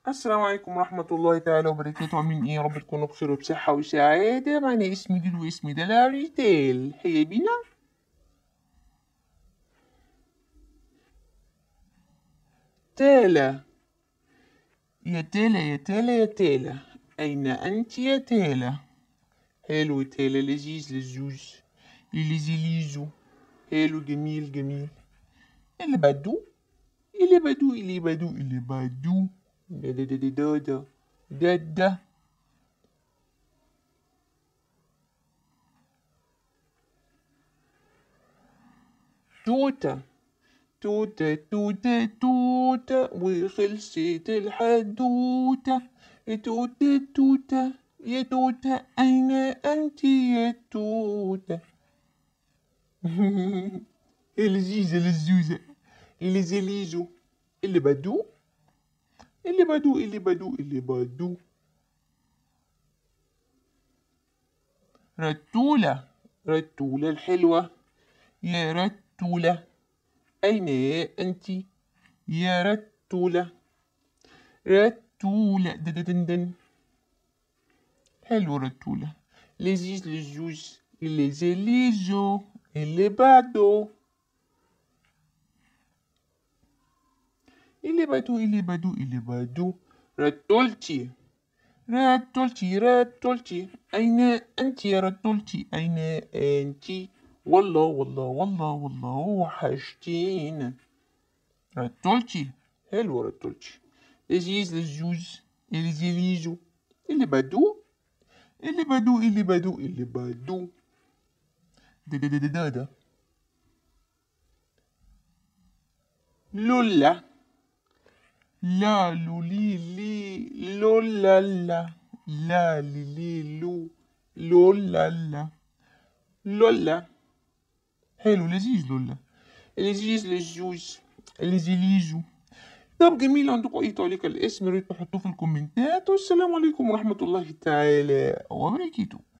السلام عليكم ورحمة الله تعالى وبركاته عاملين ايه يا رب تكونوا بخير وبصحة وسعادة معنا اسمي ديل واسمي دلال ريتيل هيا بينا تالا يا تالا يا تالا يا تالا أين أنت يا تالا حلو تالا لذيذ لزوز لذيذ ليزو حلو جميل جميل اللي بدو اللي بدو اللي بدو اللي بدو دا دا دا دا دا دا دا توتة توتة توتة توتة وخلصت الحدوتة توتة توتة يا توتة أين أنت يا توتة اللذيذة للزوزة اللي زليزو اللي بدو اللي بدو اللي بدو اللي بدو رتولة رتولة الحلوة يا رتولة أين أنت يا رتولة رتولة دن حلو رتولة لذيذ للجوز اللي زليزو اللي بعده اللي بدو اللي بدو اللي بدو رتولتي رتولتي رتولتي أين أنت يا رتولتي أين أنت والله والله والله والله وحشتينا رتولتي حلو رتولتي لذيذ للجوز اللي زليزو اللي بدو اللي بدو اللي بدو اللي بدو دا دا دا دا دا لولا لا لو لي لي لو لا لا لا لي لي لو لو لا لا لولا حلو لذيذ لولا لذيذ للجوز لذيذ طب جميل عندكم اي تعليق على الاسم يا ريت تحطوه في الكومنتات والسلام عليكم ورحمة الله تعالى وبركاته